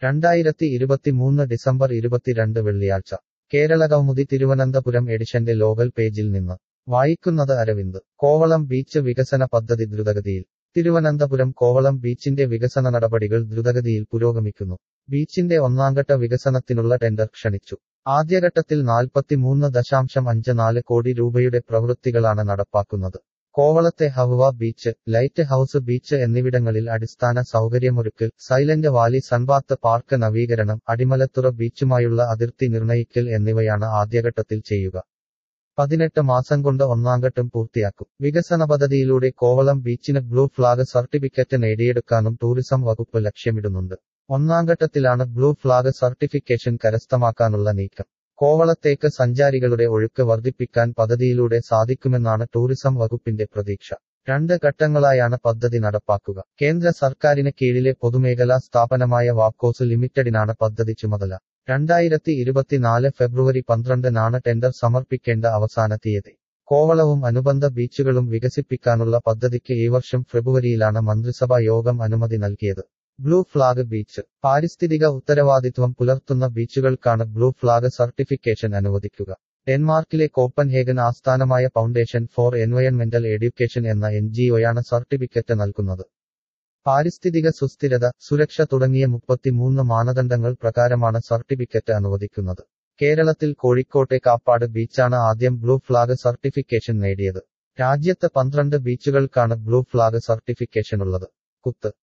രണ്ടായിരത്തി ഇരുപത്തിമൂന്ന് ഡിസംബർ ഇരുപത്തിരണ്ട് വെള്ളിയാഴ്ച കേരളകൗമുദി തിരുവനന്തപുരം എഡിഷന്റെ ലോകൽ പേജിൽ നിന്ന് വായിക്കുന്നത് അരവിന്ദ് കോവളം ബീച്ച് വികസന പദ്ധതി ദ്രുതഗതിയിൽ തിരുവനന്തപുരം കോവളം ബീച്ചിന്റെ വികസന നടപടികൾ ദ്രുതഗതിയിൽ പുരോഗമിക്കുന്നു ബീച്ചിന്റെ ഒന്നാംഘട്ട വികസനത്തിനുള്ള ടെൻഡർ ക്ഷണിച്ചു ആദ്യഘട്ടത്തിൽ നാൽപ്പത്തിമൂന്ന് ദശാംശം അഞ്ച് നാല് കോടി രൂപയുടെ പ്രവൃത്തികളാണ് നടപ്പാക്കുന്നത് കോവളത്തെ Hawa beach light house beach എന്നിവിടങ്ങളിൽ അടിസ്ഥാന സൗകര്യമൊരുക്കൽ സൈലന്റ് വാലി സൺബാത്ത് പാർക്ക് നവീകരണം അടിമലത്തുറ ബീച്ചുമായുള്ള അതിർത്തി നിർണയിക്കൽ എന്നിവയാണ് ആദ്യഘട്ടത്തിൽ ചെയ്യുക പതിനെട്ട് മാസം കൊണ്ട് ഒന്നാംഘട്ടം പൂർത്തിയാക്കും വികസന പദ്ധതിയിലൂടെ കോവളം ബീച്ചിന് ബ്ലൂ ഫ്ലാഗ് സർട്ടിഫിക്കറ്റ് നേടിയെടുക്കാനും ടൂറിസം വകുപ്പ് ലക്ഷ്യമിടുന്നുണ്ട് ഒന്നാംഘട്ടത്തിലാണ് ബ്ലൂ ഫ്ലാഗ് സർട്ടിഫിക്കേഷൻ കരസ്ഥമാക്കാനുള്ള നീക്കം കോവളത്തേക്ക് സഞ്ചാരികളുടെ ഒഴുക്ക് വർദ്ധിപ്പിക്കാൻ പദ്ധതിയിലൂടെ സാധിക്കുമെന്നാണ് ടൂറിസം വകുപ്പിന്റെ പ്രതീക്ഷ രണ്ട് ഘട്ടങ്ങളായാണ് പദ്ധതി നടപ്പാക്കുക കേന്ദ്ര സർക്കാരിന് കീഴിലെ പൊതുമേഖലാ സ്ഥാപനമായ വാപ്കോസ് ലിമിറ്റഡിനാണ് പദ്ധതി ചുമതല രണ്ടായിരത്തി ഇരുപത്തിനാല് ഫെബ്രുവരി പന്ത്രണ്ടിനാണ് ടെൻഡർ സമർപ്പിക്കേണ്ട അവസാന തീയതി കോവളവും അനുബന്ധ ബീച്ചുകളും വികസിപ്പിക്കാനുള്ള പദ്ധതിക്ക് ഈ വർഷം ഫെബ്രുവരിയിലാണ് മന്ത്രിസഭാ യോഗം അനുമതി നൽകിയത് ബ്ലൂ ഫ്ലാഗ് ബീച്ച് പാരിസ്ഥിതിക ഉത്തരവാദിത്വം പുലർത്തുന്ന ബീച്ചുകൾക്കാണ് ബ്ലൂ ഫ്ലാഗ് സർട്ടിഫിക്കേഷൻ അനുവദിക്കുക ഡെൻമാർക്കിലെ കോപ്പൻഹേഗൻ ആസ്ഥാനമായ ഫൗണ്ടേഷൻ ഫോർ എൻവയൺമെന്റൽ എഡ്യൂക്കേഷൻ എന്ന എൻ ജിഒയാണ് സർട്ടിഫിക്കറ്റ് നൽകുന്നത് പാരിസ്ഥിതിക സുസ്ഥിരത സുരക്ഷ തുടങ്ങിയ മുപ്പത്തിമൂന്ന് മാനദണ്ഡങ്ങൾ പ്രകാരമാണ് സർട്ടിഫിക്കറ്റ് അനുവദിക്കുന്നത് കേരളത്തിൽ കോഴിക്കോട്ടെ കാപ്പാട് ബീച്ചാണ് ആദ്യം ബ്ലൂ ഫ്ലാഗ് സർട്ടിഫിക്കേഷൻ നേടിയത് രാജ്യത്ത് പന്ത്രണ്ട് ബീച്ചുകൾക്കാണ് ബ്ലൂ ഫ്ലാഗ് സർട്ടിഫിക്കേഷനുള്ളത് കുത്ത്